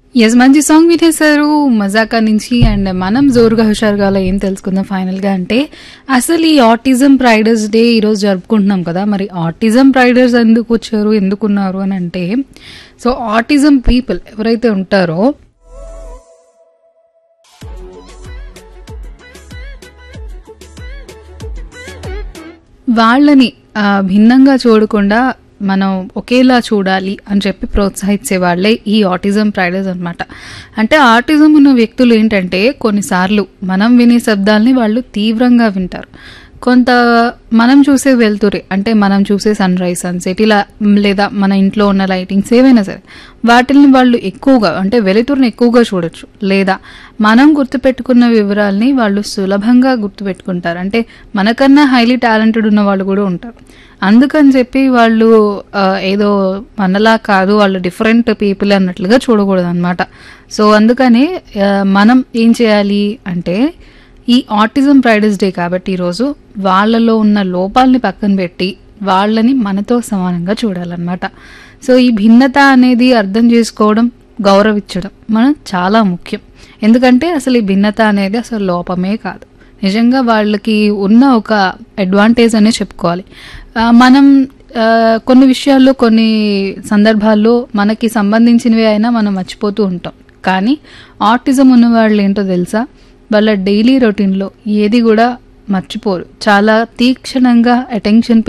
yes మంచి song వినేశారు మజాకా నుంచి and మనం జోరుగా హుషారుగా అలా ఏం తెలుసుకుందాం ఫైనల్ గా అంటే అసలు ఈ ఆటిజం ప్రైడర్స్ డే ఈ రోజు జరుపుకుంటున్నాం కదా మరి ఆటిజం ప్రైడర్స్ ఎందుకు వచ్చారు ఎందుకున్నారు అని అంటే సో ఆటిజం పీపుల్ ఎవరైతే ఉంటారో వాళ్ళని ఆ, భిన్నంగా చూడకుండా మనం ఒకేలా చూడాలి అని చెప్పి ప్రోత్సహించే వాళ్ళే ఈ ఆటిజం ప్రైడర్స్ అన్నమాట అంటే ఆటిజం ఉన్న వ్యక్తులు ఏంటంటే కొన్నిసార్లు మనం వినే శబ్దాల్ని వాళ్ళు తీవ్రంగా వింటారు కొంత మనం చూసే వెళ్తురే అంటే మనం చూసే సన్ రైజ్ సన్సెట్ ఇలా మ్, లేదా మన ఇంట్లో ఉన్న లైటింగ్స్ ఏవైనా సరే వాటిని వాళ్ళు ఎక్కువగా అంటే వెలుతురుని ఎక్కువగా చూడొచ్చు లేదా మనం గుర్తుపెట్టుకున్న వివరాల్ని వాళ్ళు సులభంగా గుర్తుపెట్టుకుంటారు అంటే మనకన్నా హైలీ టాలెంటెడ్ ఉన్న వాళ్ళు కూడా ఉంటారు అందుకని చెప్పి వాళ్ళు ఆ, ఏదో మనలా కాదు వాళ్ళు డిఫరెంట్ పీపుల్ అన్నట్లుగా చూడకూడదు అనమాట సో అందుకని ఆ, మనం ఏం చేయాలి అంటే ఈ ఆటిజం ప్రైడర్స్ డే కాబట్టి ఈరోజు వాళ్ళలో ఉన్న లోపాలని పక్కన పెట్టి వాళ్ళని మనతో సమానంగా చూడాలన్నమాట సో ఈ భిన్నత అనేది అర్థం చేసుకోవడం గౌరవించడం మనం చాలా ముఖ్యం ఎందుకంటే అసలు ఈ భిన్నత అనేది అసలు లోపమే కాదు నిజంగా వాళ్ళకి ఉన్న ఒక అడ్వాంటేజ్ అనే చెప్పుకోవాలి ఆ, మనం ఆ, కొన్ని విషయాల్లో కొన్ని సందర్భాల్లో మనకి సంబంధించినవి అయినా మనం మర్చిపోతూ ఉంటాం కానీ ఆటిజం ఉన్న వాళ్ళు ఏంటో తెలుసా వాళ్ళ డైలీ రొటీన్లో ఏది కూడా మర్చిపోరు చాలా తీక్షణంగా అటెన్షన్